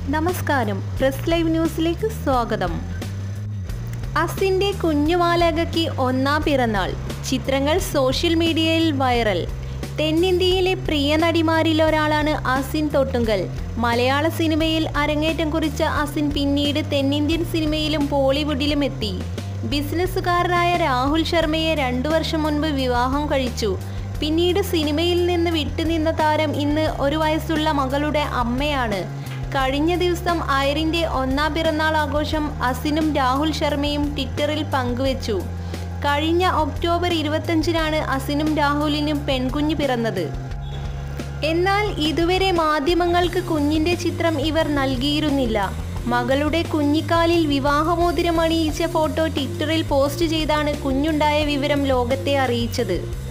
നമസ്കാരം press live ന്യൂസിലേക്ക് സ്വാഗതം അസിൻ്റെ കുഞ്ഞുമാലകയ്ക്ക് ഒന്നാം പിറന്നാൾ ചിത്രങ്ങൾ സോഷ്യൽ മീഡിയയിൽ വൈറൽ തെന്നിന്ത്യയിലെ പ്രിയ നടിമാരിൽ ഒരാളാണ് അസിൻ തൊട്ടുങ്കൽ മലയാള സിനിമയിൽ അരങ്ങേറ്റം കുറിച്ച അസിൻ പിന്നീട് തെന്നിന്ത്യൻ സിനിമയിലും ബോളിവുഡിലും എത്തി ബിസിനസ്സുകാരനായ രാഹുൽ ശർമ്മയെ രണ്ടു വർഷം മുൻപ് വിവാഹം കഴിച്ചു പിന്നീട് സിനിമയിൽ നിന്ന് വിട്ടുനിന്ന താരം ഇന്ന് ഒരു വയസ്സുള്ള മകളുടെ അമ്മയാണ് കഴിഞ്ഞ ദിവസം ഐറിൻ്റെ ഒന്നാം പിറന്നാൾ ആഘോഷം അസിനും രാഹുൽ ശർമ്മയും ട്വിറ്ററിൽ പങ്കുവച്ചു കഴിഞ്ഞ ഒക്ടോബർ ഇരുപത്തഞ്ചിനാണ് അസിനും രാഹുലിനും പെൺകുഞ്ഞ് പിറന്നത് എന്നാൽ ഇതുവരെ മാധ്യമങ്ങൾക്ക് കുഞ്ഞിന്റെ ചിത്രം ഇവർ നൽകിയിരുന്നില്ല മകളുടെ കുഞ്ഞിക്കാലിൽ വിവാഹമോതിരം അണിയിച്ച ഫോട്ടോ ട്വിറ്ററിൽ പോസ്റ്റ് ചെയ്താണ് കുഞ്ഞുണ്ടായ വിവരം ലോകത്തെ അറിയിച്ചത്